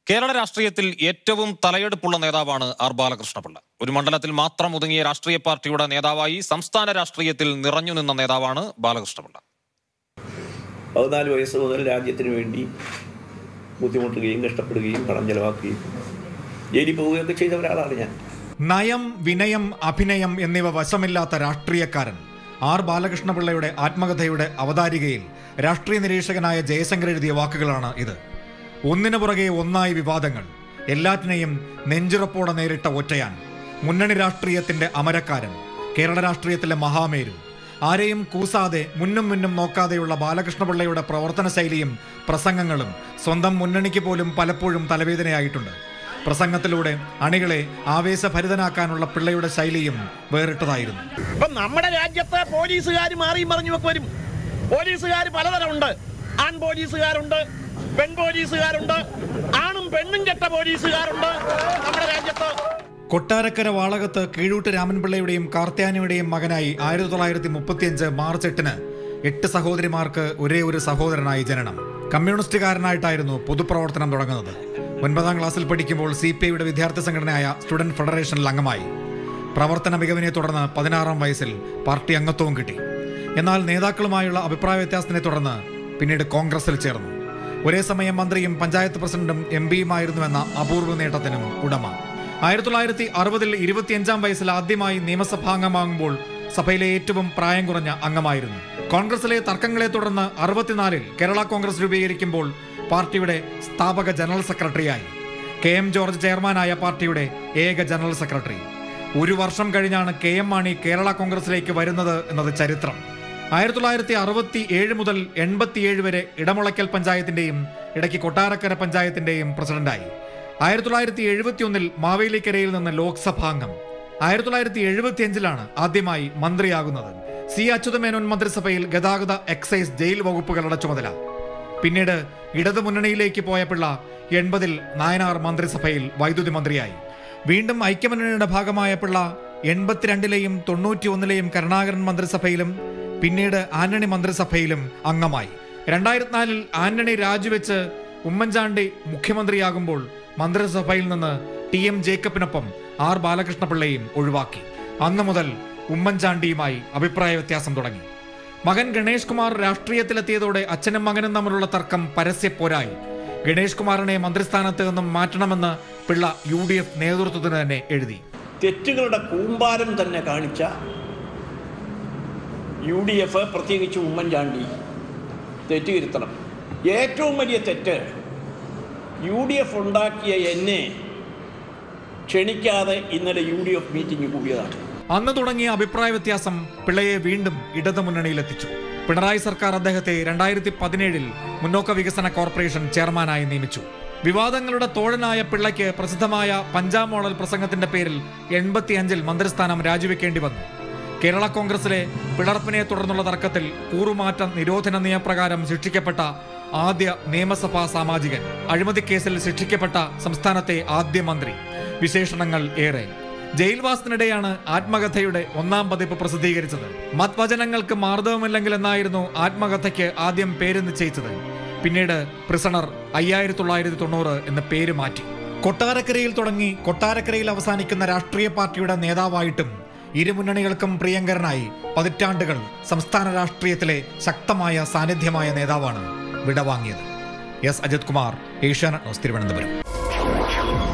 കേരള രാഷ്ട്രീയത്തിൽ ഏറ്റവും തലയെടുപ്പുള്ള നേതാവാണ് ആർ ബാലകൃഷ്ണപിള്ള ഒരു മണ്ഡലത്തിൽ മാത്രം ഒതുങ്ങിയ രാഷ്ട്രീയ പാർട്ടിയുടെ നേതാവായി സംസ്ഥാന രാഷ്ട്രീയത്തിൽ നിറഞ്ഞു നിന്ന നേതാവാണ് ബാലകൃഷ്ണപിള്ള പതിനാല് വയസ്സ് മുതൽ രാജ്യത്തിന് വേണ്ടി ബുദ്ധിമുട്ടുകയും കഷ്ടപ്പെടുകയും പണം ചെലവാക്കുകയും ജയിലിൽ പോവുകയൊക്കെ ചെയ്ത ഒരാളാണ് ഞാൻ നയം വിനയം അഭിനയം എന്നിവ വശമില്ലാത്ത രാഷ്ട്രീയക്കാരൻ ആർ ബാലകൃഷ്ണപിള്ളയുടെ ആത്മകഥയുടെ അവതാരികയിൽ രാഷ്ട്രീയ നിരീക്ഷകനായ ജയശങ്കർ എഴുതിയ വാക്കുകളാണ് ഇത് ഒന്നിനു പുറകെ ഒന്നായി വിവാദങ്ങൾ എല്ലാറ്റിനെയും നെഞ്ചുറപ്പോടെ നേരിട്ട ഒറ്റയാൻ മുന്നണി രാഷ്ട്രീയത്തിന്റെ അമരക്കാരൻ കേരള രാഷ്ട്രീയത്തിലെ മഹാമേരു ആരെയും കൂസാതെ മുന്നും മുന്നും നോക്കാതെയുള്ള ബാലകൃഷ്ണപിള്ളയുടെ പ്രവർത്തന ശൈലിയും പ്രസംഗങ്ങളും സ്വന്തം മുന്നണിക്ക് പോലും പലപ്പോഴും തലവേദനയായിട്ടുണ്ട് പ്രസംഗത്തിലൂടെ അണികളെ ആവേശഭരിതനാക്കാനുള്ള പിള്ളയുടെ ശൈലിയും വേറിട്ടതായിരുന്നു ഇപ്പൊ നമ്മുടെ രാജ്യത്ത് പോലീസുകാർ മാറിയും പറഞ്ഞു ഒക്കെ വരും പോലീസുകാർ പലതരമുണ്ട് ആൺ പോലീസുകാരുണ്ട് പെൺ പോലീസുകാരുണ്ട് ആണും പെണ്ണും കെട്ട പോലീസുകാരുണ്ട് നമ്മുടെ രാജ്യത്ത് കൊട്ടാരക്കര വാളകത്ത് കീഴൂട്ട് രാമൻപിള്ളയുടെയും കാർത്യാനിയുടെയും മകനായി ആയിരത്തി തൊള്ളായിരത്തി മുപ്പത്തിയഞ്ച് മാർച്ച് എട്ടിന് എട്ട് സഹോദരിമാർക്ക് ഒരേ ഒരു സഹോദരനായി ജനനം കമ്മ്യൂണിസ്റ്റുകാരനായിട്ടായിരുന്നു പൊതുപ്രവർത്തനം തുടങ്ങുന്നത് ഒൻപതാം ക്ലാസ്സിൽ പഠിക്കുമ്പോൾ സി പി ഐയുടെ വിദ്യാർത്ഥി സംഘടനയായ സ്റ്റുഡന്റ് ഫെഡറേഷനിൽ അംഗമായി പ്രവർത്തന മികവിനെ തുടർന്ന് പതിനാറാം വയസ്സിൽ പാർട്ടി അംഗത്വവും കിട്ടി എന്നാൽ നേതാക്കളുമായുള്ള അഭിപ്രായ വ്യത്യാസത്തിനെ തുടർന്ന് പിന്നീട് കോൺഗ്രസിൽ ചേർന്നു ഒരേ സമയം മന്ത്രിയും പഞ്ചായത്ത് പ്രസിഡന്റും എം പിയുമായിരുന്നുവെന്ന അപൂർവ നേട്ടത്തിനും ഉടമ ആയിരത്തി തൊള്ളായിരത്തി അറുപതിൽ ഇരുപത്തിയഞ്ചാം വയസ്സിൽ ആദ്യമായി നിയമസഭാംഗമാകുമ്പോൾ സഭയിലെ ഏറ്റവും പ്രായം കുറഞ്ഞ അംഗമായിരുന്നു കോൺഗ്രസിലെ തർക്കങ്ങളെ തുടർന്ന് അറുപത്തിനാലിൽ കേരള കോൺഗ്രസ് രൂപീകരിക്കുമ്പോൾ പാർട്ടിയുടെ സ്ഥാപക ജനറൽ സെക്രട്ടറിയായി കെ എം ജോർജ് ചെയർമാനായ പാർട്ടിയുടെ ഏക ജനറൽ സെക്രട്ടറി ഒരു വർഷം കഴിഞ്ഞാണ് കെ എം മാണി കേരള കോൺഗ്രസിലേക്ക് വരുന്നത് എന്നത് ചരിത്രം ആയിരത്തി തൊള്ളായിരത്തി അറുപത്തി ഏഴ് മുതൽ എൺപത്തിയേഴ് വരെ ഇടമുളയ്ക്കൽ പഞ്ചായത്തിന്റെയും ഇടയ്ക്ക് കൊട്ടാരക്കര പഞ്ചായത്തിന്റെയും പ്രസിഡന്റായി ആയിരത്തി തൊള്ളായിരത്തി എഴുപത്തിയൊന്നിൽ മാവേലിക്കരയിൽ നിന്ന് ലോക്സഭാംഗം ആയിരത്തി തൊള്ളായിരത്തി എഴുപത്തിയഞ്ചിലാണ് ആദ്യമായി മന്ത്രിയാകുന്നത് സി അച്യുതമേനോൻ മന്ത്രിസഭയിൽ ഗതാഗത എക്സൈസ് ജയിൽ വകുപ്പുകളുടെ ചുമതല പിന്നീട് ഇടതുമുന്നണിയിലേക്ക് പോയ പിള്ള എൺപതിൽ നായനാർ മന്ത്രിസഭയിൽ വൈദ്യുതി മന്ത്രിയായി വീണ്ടും ഐക്യമുന്നണിയുടെ ഭാഗമായ പിള്ള എൺപത്തിരണ്ടിലെയും തൊണ്ണൂറ്റി ഒന്നിലെയും കരുണാകരൻ മന്ത്രിസഭയിലും പിന്നീട് ആന്റണി മന്ത്രിസഭയിലും അംഗമായി രണ്ടായിരത്തി നാലിൽ ആന്റണി രാജിവെച്ച് ഉമ്മൻചാണ്ടി മുഖ്യമന്ത്രിയാകുമ്പോൾ മന്ത്രിസഭയിൽ നിന്ന് ടി എം ജേക്കബിനൊപ്പം ആർ ബാലകൃഷ്ണപിള്ളയും ഒഴിവാക്കി അന്നു മുതൽ ഉമ്മൻചാണ്ടിയുമായി അഭിപ്രായ വ്യത്യാസം തുടങ്ങി മകൻ ഗണേഷ് കുമാർ രാഷ്ട്രീയത്തിലെത്തിയതോടെ അച്ഛനും മകനും തമ്മിലുള്ള തർക്കം പരസ്യപ്പോരായി ഗണേഷ് കുമാറിനെ മന്ത്രിസ്ഥാനത്ത് നിന്നും മാറ്റണമെന്ന് പിള്ള യു ഡി എഫ് നേതൃത്വത്തിന് തന്നെ എഴുതി തെറ്റുകളുടെ കൂമ്പാരം തന്നെ കാണിച്ച യു ഡി എഫ് പ്രത്യേകിച്ച് ഉമ്മൻചാണ്ടി തെറ്റുതിരുത്തണം ഏറ്റവും വലിയ തെറ്റ് യു ഡി എഫ് ഉണ്ടാക്കിയ എന്നെ ക്ഷണിക്കാതെ ഇന്നലെ യു ഡി എഫ് മീറ്റിംഗ് കൂടിയതാണ് അന്ന് തുടങ്ങിയ അഭിപ്രായ വ്യത്യാസം പിള്ളയെ വീണ്ടും ഇടതു മുന്നണിയിലെത്തിച്ചു പിണറായി സർക്കാർ അദ്ദേഹത്തെ രണ്ടായിരത്തി പതിനേഴിൽ മുന്നോക്ക വികസന കോർപ്പറേഷൻ ചെയർമാനായി നിയമിച്ചു വിവാദങ്ങളുടെ തോഴനായ പിള്ളയ്ക്ക് പ്രസിദ്ധമായ പഞ്ചാബ് മോഡൽ പ്രസംഗത്തിന്റെ പേരിൽ എൺപത്തിയഞ്ചിൽ മന്ത്രിസ്ഥാനം രാജിവെക്കേണ്ടി വന്നു കേരള കോൺഗ്രസിലെ പിളർപ്പിനെ തുടർന്നുള്ള തർക്കത്തിൽ കൂറുമാറ്റ നിരോധന നിയമപ്രകാരം ശിക്ഷിക്കപ്പെട്ട ആദ്യ നിയമസഭാ സാമാജികൻ അഴിമതിക്കേസിൽ ശിക്ഷിക്കപ്പെട്ട സംസ്ഥാനത്തെ ആദ്യ മന്ത്രി വിശേഷണങ്ങൾ ഏറെ ജയിൽവാസത്തിനിടെയാണ് ആത്മകഥയുടെ ഒന്നാം പതിപ്പ് പ്രസിദ്ധീകരിച്ചത് മത്വചനങ്ങൾക്ക് മാർദ്ദവമില്ലെങ്കിൽ എന്നായിരുന്നു ആത്മകഥയ്ക്ക് ആദ്യം പേര് നിശ്ചയിച്ചത് പിന്നീട് പ്രിസണർ അയ്യായിരത്തി തൊള്ളായിരത്തി തൊണ്ണൂറ് എന്ന പേര് മാറ്റി കൊട്ടാരക്കരയിൽ തുടങ്ങി കൊട്ടാരക്കരയിൽ അവസാനിക്കുന്ന രാഷ്ട്രീയ പാർട്ടിയുടെ നേതാവായിട്ടും ഇരുമുന്നണികൾക്കും പ്രിയങ്കരനായി പതിറ്റാണ്ടുകൾ സംസ്ഥാന രാഷ്ട്രീയത്തിലെ ശക്തമായ സാന്നിധ്യമായ നേതാവാണ് വിടവാങ്ങിയത് S Ajith Kumar Asianet news Thiruvananthapuram